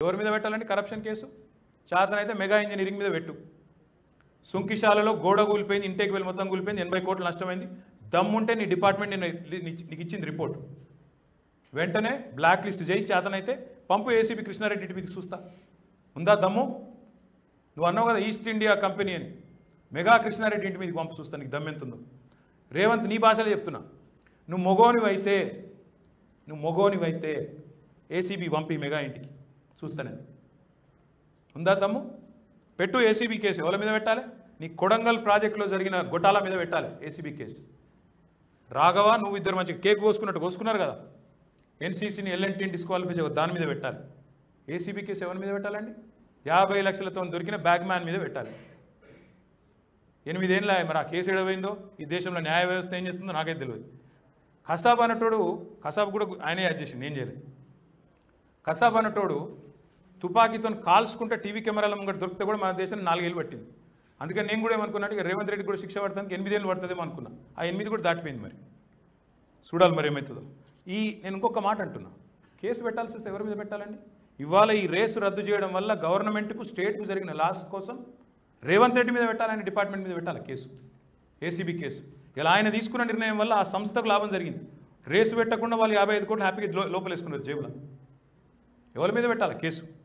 ఎవరి మీద పెట్టాలండి కరప్షన్ కేసు చేతనైతే మెగా ఇంజనీరింగ్ మీద పెట్టు సుంకిశాలలో గోడ కూలిపోయింది ఇంటేకి వెళ్ళి మొత్తం కూలిపోయింది ఎనభై కోట్లు నష్టమైంది దమ్ముంటే నీ డిపార్ట్మెంట్ నేను నీకు ఇచ్చింది రిపోర్ట్ వెంటనే బ్లాక్ లిస్ట్ చేయి చేతనైతే పంపు ఏసీబీ కృష్ణారెడ్డి ఇంటి మీదకి చూస్తా ఉందా దమ్ము నువ్వు అన్నావు కదా ఈస్ట్ ఇండియా కంపెనీ అని మెగా కృష్ణారెడ్డి ఇంటి మీదకి పంపు చూస్తా నీకు దమ్ము ఎంతుందో రేవంత్ నీ భాషలో చెప్తున్నా నువ్వు మొగోనివైతే నువ్వు మొగోనివైతే ఏసీబీ పంపి మెగా ఇంటికి చూస్తా నేను ఉందా తమ్ము పెట్టు ఏసీబీ కేసు ఎవరి మీద పెట్టాలి నీ కొడంగల్ ప్రాజెక్టులో జరిగిన గొటాల మీద పెట్టాలి ఏసీబీ కేసు రాఘవ నువ్వు ఇద్దరు మంచిగా కేక్ కోసుకున్నట్టు కోసుకున్నారు కదా ఎన్సీసీని ఎల్ఎన్టీని డిస్క్వాలిఫై చేయ దాని మీద పెట్టాలి ఏసీబీ కేసు ఎవరి మీద పెట్టాలండి యాభై లక్షలతో దొరికిన బ్యాగ్ మ్యాన్ మీద పెట్టాలి ఎనిమిదేళ్ళ మరి ఆ కేసు ఎడవైందో ఈ దేశంలో న్యాయ వ్యవస్థ ఏం చేస్తుందో నాకైతే తెలియదు కసాబ్ అన్నటోడు కసాబ్ కూడా ఆయనే యాడ్ చేసిండు నేను చేయలేదు కసాబ్ అన్నటోడు తుపాకీతో కాల్చుకుంటే టీవీ కెమెరాల ముంగట దొరికితే కూడా మన దేశం నాలుగేళ్ళు పట్టింది అందుకని నేను కూడా ఏమనుకున్నాను ఇక రేవంత్ రెడ్డి కూడా శిక్ష పడుతుంది ఎనిమిదేళ్ళు పడుతుందేమో అనుకున్నా ఆ ఎనిమిది కూడా దాటిపోయింది మరి చూడాలి మరి ఏమవుతుందో ఈ నేను ఇంకొక మాట అంటున్నా కేసు పెట్టాల్సి వస్తే ఎవరి మీద పెట్టాలండి ఇవాళ ఈ రేసు రద్దు చేయడం వల్ల గవర్నమెంట్కు స్టేట్కు జరిగిన లాస్ కోసం రేవంత్ రెడ్డి మీద పెట్టాలని డిపార్ట్మెంట్ మీద పెట్టాలి కేసు ఏసీబీ కేసు ఇలా ఆయన తీసుకున్న నిర్ణయం వల్ల ఆ సంస్థకు లాభం జరిగింది రేసు పెట్టకుండా వాళ్ళు యాభై ఐదు కోట్లు హ్యాపీగా లో- లోపలేసుకున్నారు జేబులో ఎవరి మీద పెట్టాలి కేసు